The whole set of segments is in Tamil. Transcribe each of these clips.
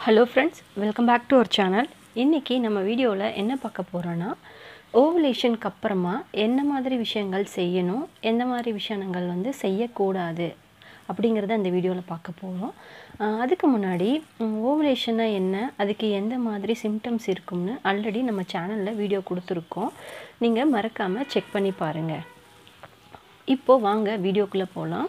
hello friends welcome back to our channel இன்றைக்கி நம்ம வீடியோவில் என்ன பார்க்க போகிறோன்னா ஓவலேஷனுக்கு அப்புறமா என்ன மாதிரி விஷயங்கள் செய்யணும் எந்த மாதிரி விஷயங்கள் வந்து செய்யக்கூடாது அப்படிங்கிறத அந்த வீடியோவில் பார்க்க போகிறோம் அதுக்கு முன்னாடி ஓவலேஷன்னா என்ன அதுக்கு எந்த மாதிரி சிம்டம்ஸ் இருக்கும்னு ஆல்ரெடி நம்ம சேனலில் வீடியோ கொடுத்துருக்கோம் நீங்கள் மறக்காமல் செக் பண்ணி பாருங்கள் இப்போது வாங்க வீடியோக்குள்ளே போகலாம்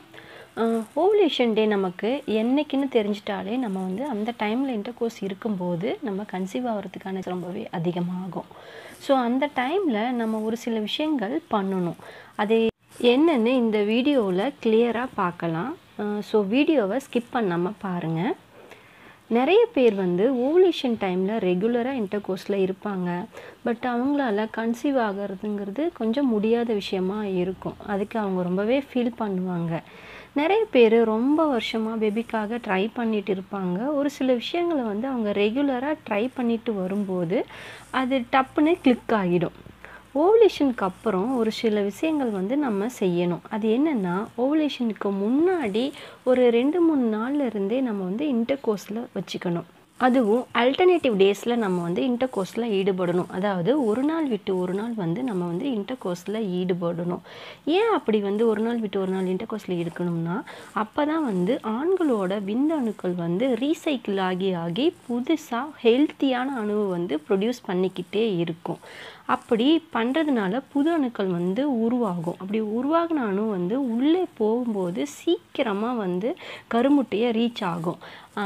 ஓவலேஷன் டே நமக்கு என்னைக்குன்னு தெரிஞ்சிட்டாலே நம்ம வந்து அந்த டைமில் இன்டர்கோர்ஸ் இருக்கும்போது நம்ம கன்சீவ் ஆகிறதுக்கான ரொம்பவே அதிகமாகும் ஸோ அந்த டைமில் நம்ம ஒரு சில விஷயங்கள் பண்ணணும் அது என்னென்னு இந்த வீடியோவில் கிளியராக பார்க்கலாம் ஸோ வீடியோவை ஸ்கிப் பண்ணாமல் பாருங்கள் நிறைய பேர் வந்து ஓவலேஷன் டைமில் ரெகுலராக இன்டர்கோர்ஸில் இருப்பாங்க பட் அவங்களால கன்சீவ் ஆகிறதுங்கிறது கொஞ்சம் முடியாத விஷயமா இருக்கும் அதுக்கு அவங்க ரொம்பவே ஃபீல் பண்ணுவாங்க நிறைய பேர் ரொம்ப வருஷமாக பேபிக்காக ட்ரை பண்ணிட்டு இருப்பாங்க ஒரு சில விஷயங்களை வந்து அவங்க ரெகுலராக ட்ரை பண்ணிட்டு வரும்போது அது டப்புன்னு கிளிக் ஆகிடும் ஓவலேஷனுக்கு அப்புறம் ஒரு சில விஷயங்கள் வந்து நம்ம செய்யணும் அது என்னென்னா ஓவலேஷனுக்கு முன்னாடி ஒரு ரெண்டு மூணு நாள்ல இருந்தே நம்ம வந்து இன்டர்கோர்ஸில் வச்சுக்கணும் அதுவும் அல்டர்னேட்டிவ் டேஸில் நம்ம வந்து இன்டர்கோர்ஸில் ஈடுபடணும் அதாவது ஒரு நாள் விட்டு ஒரு நாள் வந்து நம்ம வந்து இன்டர்கோர்ஸில் ஈடுபடணும் ஏன் அப்படி வந்து ஒரு நாள் விட்டு ஒரு நாள் இன்டர்கோர்ஸில் இருக்கணும்னா அப்போ தான் வந்து ஆண்களோட விந்தணுக்கள் வந்து ரீசைக்கிள் ஆகி ஆகி புதுசாக ஹெல்த்தியான அணுவை வந்து ப்ரொடியூஸ் பண்ணிக்கிட்டே இருக்கும் அப்படி பண்ணுறதுனால புது அணுக்கள் வந்து உருவாகும் அப்படி உருவாகின அணு வந்து உள்ளே போகும்போது சீக்கிரமாக வந்து கருமுட்டையை ரீச் ஆகும்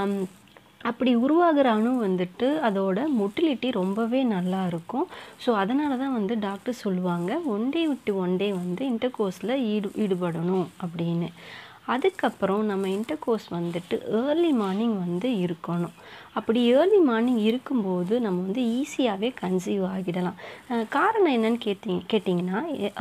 அப்படி உருவாகிற அணு வந்துட்டு அதோட மொட்டிலிட்டி ரொம்பவே நல்லா இருக்கும் ஸோ அதனால தான் வந்து டாக்டர் சொல்லுவாங்க ஒன் டே விட்டு ஒன் டே வந்து இன்டர்கோர்ஸில் ஈடு ஈடுபடணும் அப்படின்னு அதுக்கப்புறம் நம்ம இன்டர்கோர்ஸ் வந்துட்டு ஏர்லி மார்னிங் வந்து இருக்கணும் அப்படி ஏர்லி மார்னிங் இருக்கும்போது நம்ம வந்து ஈஸியாகவே கன்சீவ் ஆகிடலாம் காரணம் என்னன்னு கேட்டிங்க கேட்டிங்கன்னா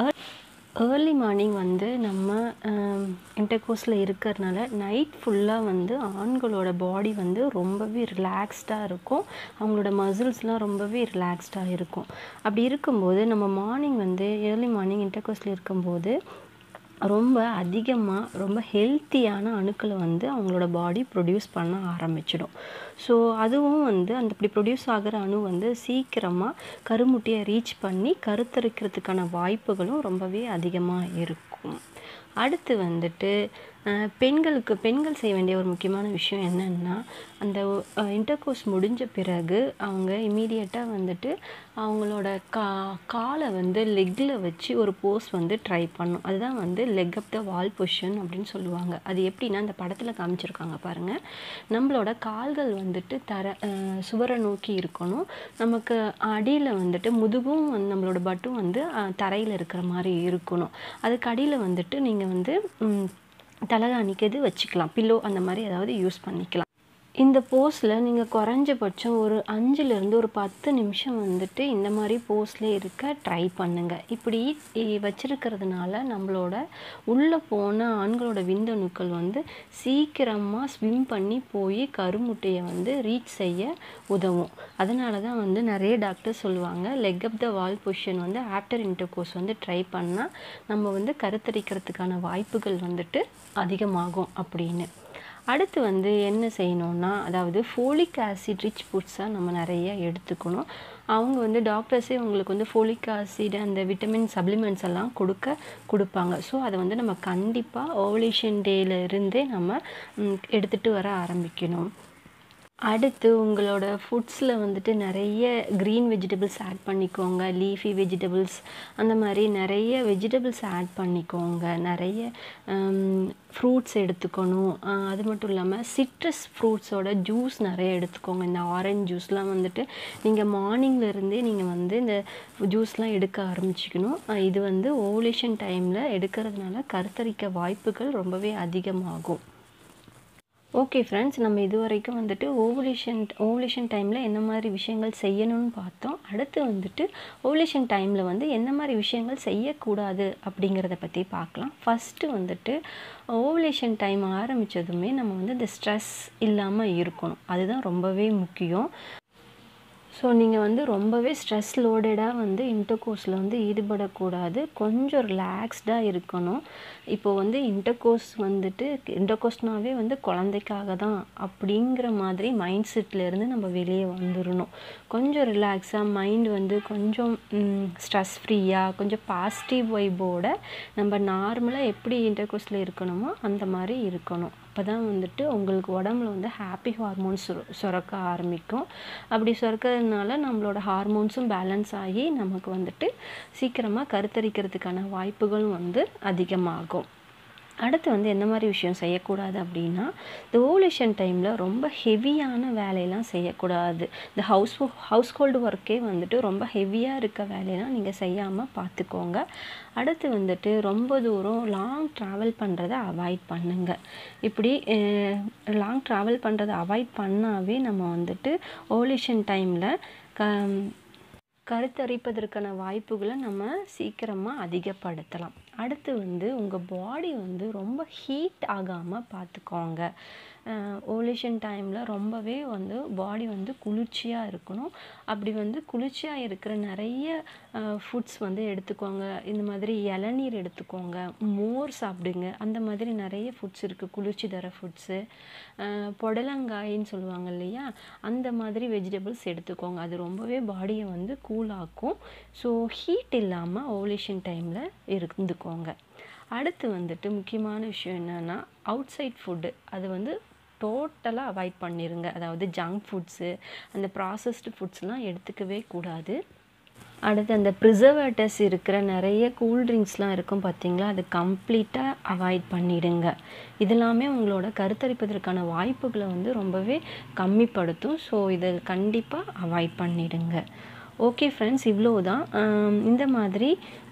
ஏர்லி மார்னிங் வந்து நம்ம இன்டர்கோர்ஸில் இருக்கிறதுனால நைட் ஃபுல்லாக வந்து ஆண்களோட பாடி வந்து ரொம்பவே ரிலாக்ஸ்டாக இருக்கும் அவங்களோட மசில்ஸ்லாம் ரொம்பவே ரிலாக்ஸ்டாக இருக்கும் அப்படி இருக்கும்போது நம்ம மார்னிங் வந்து ஏர்லி மார்னிங் இன்டர்கோர்ஸில் இருக்கும்போது ரொம்ப அதிகமாக ரொம்ப ஹெல்த்தியான அணுக்களை வந்து அவங்களோட பாடி ப்ரொடியூஸ் பண்ண ஆரம்பிச்சிடும் ஸோ அதுவும் வந்து அந்த இப்படி ப்ரொடியூஸ் ஆகிற அணு வந்து சீக்கிரமாக கருமுட்டியை ரீச் பண்ணி கருத்தரிக்கிறதுக்கான வாய்ப்புகளும் ரொம்பவே அதிகமாக இருக்கும் அடுத்து வந்துட்டு பெண்களுக்கு பெண்கள் செய்ய வேண்டிய ஒரு முக்கியமான விஷயம் என்னென்னா அந்த இன்டர்கோர்ஸ் முடிஞ்ச பிறகு அவங்க இமீடியட்டாக வந்துட்டு அவங்களோட கா காலை வந்து லெக்கில் வச்சு ஒரு போஸ் வந்து ட்ரை பண்ணும் அதுதான் வந்து leg up the wall position அப்படின்னு சொல்லுவாங்க அது எப்படின்னா அந்த படத்தில் காமிச்சிருக்காங்க பாருங்கள் நம்மளோட கால்கள் வந்துட்டு தர சுவரை நோக்கி இருக்கணும் நமக்கு அடியில் வந்துட்டு முதுகும் நம்மளோட பட்டும் வந்து தரையில் இருக்கிற மாதிரி இருக்கணும் அதுக்கு அடியில் வந்துட்டு நீங்கள் வந்து தலகாணிக்கு இது வச்சுக்கலாம் பில்லோ அந்த மாதிரி ஏதாவது யூஸ் பண்ணிக்கலாம் இந்த போஸில் நீங்கள் குறைஞ்சபட்சம் ஒரு அஞ்சுலேருந்து ஒரு பத்து நிமிஷம் வந்துட்டு இந்த மாதிரி போஸில் இருக்க ட்ரை பண்ணுங்கள் இப்படி வச்சுருக்கிறதுனால நம்மளோட உள்ளே போன ஆண்களோட விந்தணுக்கள் வந்து சீக்கிரமாக ஸ்விம் பண்ணி போய் கருமுட்டையை வந்து ரீச் செய்ய உதவும் அதனால தான் வந்து நிறைய டாக்டர் சொல்லுவாங்க leg up the wall position வந்து ஆஃப்டர் இன்டர்கோர்ஸ் வந்து ட்ரை பண்ணால் நம்ம வந்து கருத்தரிக்கிறதுக்கான வாய்ப்புகள் வந்துட்டு அதிகமாகும் அப்படின்னு அடுத்து வந்து என்ன செய்யணும்னா அதாவது ஃபோலிக் ஆசிட் ரிச் ஃபுட்ஸாக நம்ம நிறைய எடுத்துக்கணும் அவங்க வந்து டாக்டர்ஸே உங்களுக்கு வந்து ஃபோலிக் ஆசிட் அந்த விட்டமின் சப்ளிமெண்ட்ஸ் எல்லாம் கொடுக்க கொடுப்பாங்க ஸோ அதை வந்து நம்ம கண்டிப்பாக ஓவலேஷன் டேலேருந்தே நம்ம எடுத்துகிட்டு வர ஆரம்பிக்கணும் அடுத்து உங்களோட ஃபுட்ஸில் வந்துட்டு நிறைய க்ரீன் வெஜிடபிள்ஸ் ஆட் பண்ணிக்கோங்க லீஃபி வெஜிடபிள்ஸ் அந்த மாதிரி நிறைய வெஜிடபிள்ஸ் ஆட் பண்ணிக்கோங்க நிறைய ஃப்ரூட்ஸ் எடுத்துக்கணும் அது மட்டும் இல்லாமல் சிட்ரஸ் ஃப்ரூட்ஸோட ஜூஸ் நிறைய எடுத்துக்கோங்க இந்த ஆரஞ்ச் ஜூஸ்லாம் வந்துட்டு நீங்கள் மார்னிங்லேருந்தே நீங்கள் வந்து இந்த ஜூஸ்லாம் எடுக்க ஆரம்பிச்சிக்கணும் இது வந்து ஓவலேஷன் டைமில் எடுக்கிறதுனால கருத்தரிக்க வாய்ப்புகள் ரொம்பவே அதிகமாகும் ஓகே ஃப்ரெண்ட்ஸ் நம்ம இது வரைக்கும் வந்துட்டு ஓவலேஷன் ஓவலேஷன் டைமில் என்ன மாதிரி விஷயங்கள் செய்யணும்னு பார்த்தோம் அடுத்து வந்துட்டு ஓவலேஷன் டைமில் வந்து என்ன மாதிரி விஷயங்கள் செய்யக்கூடாது அப்படிங்கிறத பற்றி பார்க்கலாம் ஃபஸ்ட்டு வந்துட்டு ஓவலேஷன் டைம் ஆரம்பித்ததுமே நம்ம வந்து இந்த ஸ்ட்ரெஸ் இல்லாமல் இருக்கணும் அதுதான் ரொம்பவே முக்கியம் ஸோ நீங்கள் வந்து ரொம்பவே ஸ்ட்ரெஸ் லோடடாக வந்து இன்டர்கோர்ஸில் வந்து ஈடுபடக்கூடாது கொஞ்சம் ரிலாக்ஸ்டாக இருக்கணும் இப்போ வந்து இன்டர்கோர்ஸ் வந்துட்டு இன்டர்கோர்ஸ்னாவே வந்து குழந்தைக்காக தான் அப்படிங்கிற மாதிரி மைண்ட் செட்லேருந்து நம்ம வெளியே வந்துடணும் கொஞ்சம் ரிலாக்ஸாக மைண்ட் வந்து கொஞ்சம் ஸ்ட்ரெஸ் ஃப்ரீயாக கொஞ்சம் பாசிட்டிவ் வைபோட நம்ம நார்மலாக எப்படி இன்டர்கோர்ஸில் இருக்கணுமோ அந்த மாதிரி இருக்கணும் அப்போ தான் வந்துட்டு உங்களுக்கு உடம்புல வந்து ஹாப்பி ஹார்மோன்ஸ் சுர சுரக்க ஆரம்பிக்கும் அப்படி சுரக்கிறதுனால நம்மளோட ஹார்மோன்ஸும் பேலன்ஸ் ஆகி நமக்கு வந்துட்டு சீக்கிரமாக கருத்தரிக்கிறதுக்கான வாய்ப்புகளும் வந்து அதிகமாகும் அடுத்து வந்து எந்த மாதிரி விஷயம் செய்யக்கூடாது அப்படின்னா இந்த ஓவலேஷன் டைமில் ரொம்ப ஹெவியான வேலையெல்லாம் செய்யக்கூடாது இந்த ஹவுஸ் ஹவுஸ் ஹோல்டு ஒர்க்கே வந்துட்டு ரொம்ப ஹெவியாக இருக்க வேலையெல்லாம் நீங்கள் செய்யாமல் பார்த்துக்கோங்க அடுத்து வந்துட்டு ரொம்ப தூரம் லாங் ட்ராவல் பண்ணுறதை அவாய்ட் பண்ணுங்கள் இப்படி லாங் ட்ராவல் பண்ணுறதை அவாய்ட் பண்ணாவே நம்ம வந்துட்டு ஓவலேஷன் டைமில் க கருத்தரிப்பதற்கான வாய்ப்புகளை நம்ம சீக்கிரமாக அதிகப்படுத்தலாம் அடுத்து வந்து உங்கள் பாடி வந்து ரொம்ப ஹீட் ஆகாமல் பார்த்துக்கோங்க ஓவலேஷன் டைமில் ரொம்பவே வந்து பாடி வந்து குளிர்ச்சியாக இருக்கணும் அப்படி வந்து குளிர்ச்சியாக இருக்கிற நிறைய ஃபுட்ஸ் வந்து எடுத்துக்கோங்க இந்த மாதிரி இளநீர் எடுத்துக்கோங்க மோர் சாப்பிடுங்க அந்த மாதிரி நிறைய ஃபுட்ஸ் இருக்குது குளிர்ச்சி தர ஃபுட்ஸு புடலங்காயின்னு சொல்லுவாங்க இல்லையா அந்த மாதிரி வெஜிடபிள்ஸ் எடுத்துக்கோங்க அது ரொம்பவே பாடியை வந்து கூலாக்கும் ஸோ ஹீட் இல்லாமல் ஓவலேஷன் டைமில் இருந்துக்கோங்க அடுத்து வந்துட்டு முக்கியமான விஷயம் என்னென்னா அவுட் சைட் ஃபுட்டு அது வந்து டோட்டலாக அவாய்ட் பண்ணிடுங்க அதாவது ஜங்க் ஃபுட்ஸு அந்த ப்ராசஸ்டு ஃபுட்ஸ்லாம் எடுத்துக்கவே கூடாது அடுத்து அந்த ப்ரிசர்வேட்டர்ஸ் இருக்கிற நிறைய கூல்ட்ரிங்க்ஸ்லாம் இருக்கும் பார்த்தீங்களா அது கம்ப்ளீட்டாக அவாய்ட் பண்ணிடுங்க இதெல்லாமே உங்களோட கருத்தரிப்பதற்கான வாய்ப்புகளை வந்து ரொம்பவே கம்மிப்படுத்தும் ஸோ இதை கண்டிப்பாக அவாய்ட் பண்ணிடுங்க ஓகே ஃப்ரெண்ட்ஸ் இவ்வளோ தான் இந்த மாதிரி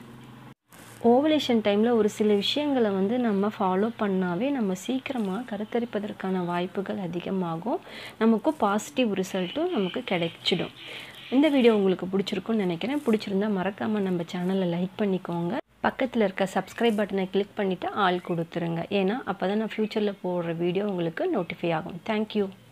ஓவலேஷன் டைமில் ஒரு சில விஷயங்களை வந்து நம்ம ஃபாலோ பண்ணாவே நம்ம சீக்கிரமாக கருத்தரிப்பதற்கான வாய்ப்புகள் அதிகமாகும் நமக்கும் பாசிட்டிவ் ரிசல்ட்டும் நமக்கு கிடைச்சிடும் இந்த வீடியோ உங்களுக்கு பிடிச்சிருக்குன்னு நினைக்கிறேன் பிடிச்சிருந்தா மறக்காமல் நம்ம சேனலை லைக் பண்ணிக்கோங்க பக்கத்தில் இருக்க சப்ஸ்கிரைப் பட்டனை கிளிக் பண்ணிவிட்டு ஆள் கொடுத்துருங்க ஏன்னா அப்போ தான் நான் ஃப்யூச்சரில் போடுற வீடியோ உங்களுக்கு நோட்டிஃபை ஆகும் தேங்க்யூ